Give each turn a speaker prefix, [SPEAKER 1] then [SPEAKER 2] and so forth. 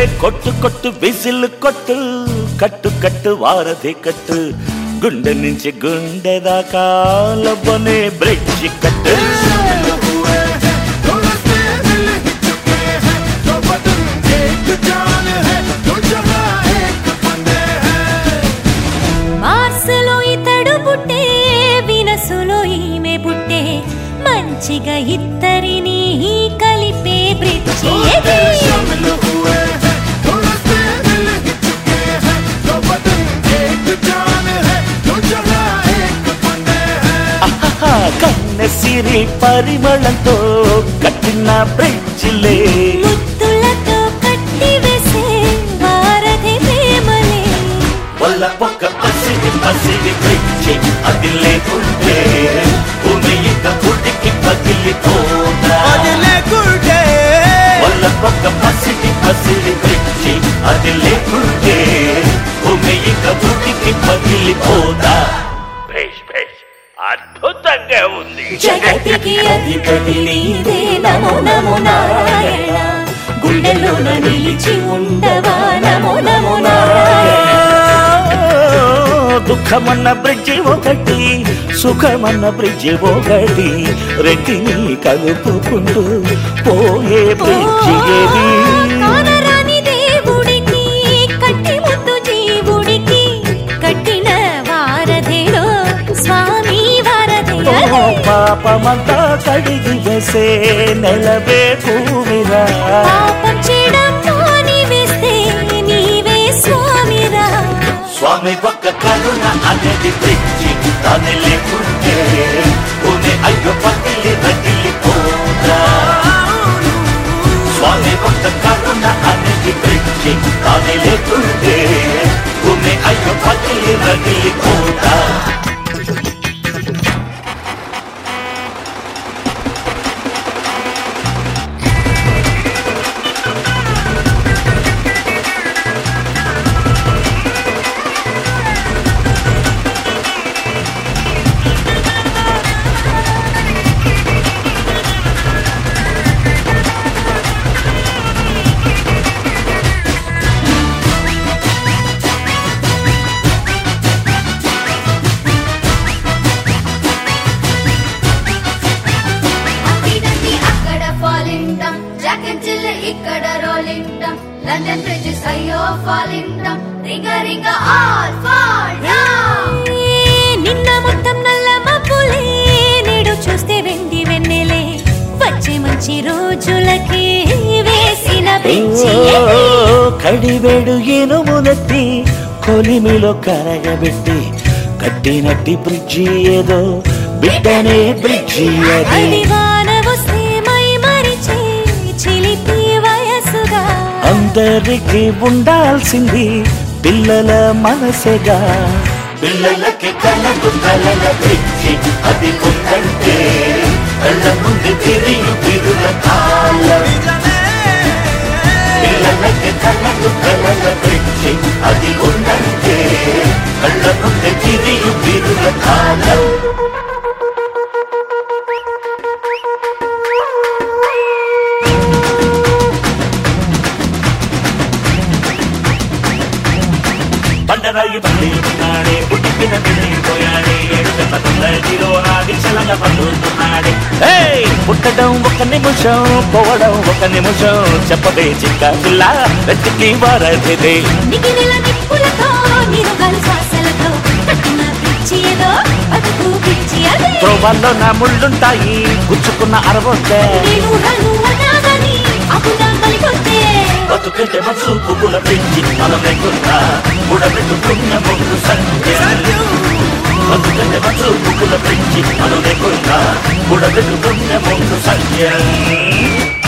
[SPEAKER 1] కొట్టు కొట్టు విసిల్ కొట్టు కట్టు కట్టు వారధి కట్టు గుండె నుంచి గుండె దాకా లబ్బనే బ్రిడ్జి కట్టు
[SPEAKER 2] మార్సులో ఇతడు పుట్టే వినసులో ఈమె పుట్టే మంచిగా ఇద్దరిని కలిపే బ్రిడ్జి ఇది.
[SPEAKER 1] ఆహా, కన్నె సిరి పరిమళంతో కట్టిన బ్రిడ్జిలే
[SPEAKER 2] ముద్దులతో కట్టి వేసే వారధి ప్రేమలే
[SPEAKER 1] వల్ల పక్క పసిడి పసిడి బ్రిడ్జి అది లేకుంటే భూమి ఇక పుట్టికి పగిలిపోదా వల్ల పక్క పసిడి పసిడి బ్రిడ్జి అది లేకుంటే భూమి ఇక పుట్టికి పగిలిపోదా భేష్ భేష్ అద్భుతంగా ఉంది
[SPEAKER 2] జగతికి అధిపతి నీదే నమో నమో నారాయణ గుండెలోన నిలిచి ఉండవా నమో నమో నారాయణ
[SPEAKER 1] దుఃఖమన్న బ్రిడ్జి ఒకటి సుఖమన్న బ్రిడ్జి ఒకటి రెంటిని కలుపుకుంటూ పోయే బ్రిడ్జి ఏది
[SPEAKER 2] కానరాని దేవుడికి కట్టి ముద్దు జీవుడికి కట్టిన వారధిలో స్వామి వారధి
[SPEAKER 1] ఓ పాపమంతా కడిగి వేసే నెలవే కూవిరా
[SPEAKER 2] పాపం చేయడం మాని వేస్తే నీవే స్వామిరా
[SPEAKER 1] స్వామి ఒక్క కరుణ అనేది బ్రిడ్జి దాని లేకుంటే భూమి అయ్యో పగిలి రగిలిపోదా స్వామి ఒక్క కరుణ అనేది బ్రిడ్జి దాని లేకుంటే భూమి అయ్యో పగిలి రగిలిపోదా
[SPEAKER 3] అక్కడండి అక్కడ ఫాలింటాం జాకెట్ జిల్ ఇక్కడ రోలింటాం లండన్ బ్రిడ్జెస్ అయ్యో ఫాలింటాం రింగ రింగ ఆల్ ఫాల్ డౌన్
[SPEAKER 2] ఏ నిన్న మొత్తం నల్ల మబ్బులే నేడు చూస్తే వెండి వెన్నెలే వచ్చే మంచి రోజులకి వేసిన బ్రిడ్జి ఇది.
[SPEAKER 1] కడివేడు ఇనుమునెత్తి కొలిమిలో కరగబెట్టి కట్టినట్టి బ్రిడ్జి ఏదో బిడ్డనే బ్రిడ్జి అది
[SPEAKER 2] అది వాన వస్తే మై మరిచే చిలిపి వయసుగా
[SPEAKER 1] అందరికి ఉండాల్సింది పిల్లల మనసెగా పిల్లలకి కలదు కలల బ్రిడ్జి అది ఉందంటే కళ్ళ ముందు తిరిగి తిరుల కాలం పిల్లలకి కలదు కలల బ్రిడ్జి అది ఉందంటే కళ్ళ ముందు తిరిగి తిరుల కాలం బండరాయి బండి ఉన్నాడే పుట్టిన పోయాడే ఏడు గంటల తొందరలో ఆదిశలంగా పండుతున్నాడే పుట్టడం ఒక నిమిషం పోవడం ఒక నిమిషం చెప్పదే చిక్క పిల్ల వెతికి వారదే
[SPEAKER 2] మిగిలిన నిప్పులతో నిరుగాలు శ్వాసలతో కట్టిన బ్రిడ్జి ఏదో బతుకు బ్రిడ్జి అదే
[SPEAKER 1] త్రోవాల్లో నా ముళ్ళుంటాయి గుచ్చుకున్న అరవొద్దే
[SPEAKER 2] నేను నన్ను అనాగని అప్పుడా కలిగొస్తే
[SPEAKER 1] బతుకంటే మనసు పువ్వుల పెంచి మనం లేకుండా ఉడబెట్టుకున్న ముందు సంఖ్య బతుకంటే మనసు పువ్వుల పెంచి మనం లేకుండా ఉడబెట్టుకున్న ముందు సంఖ్య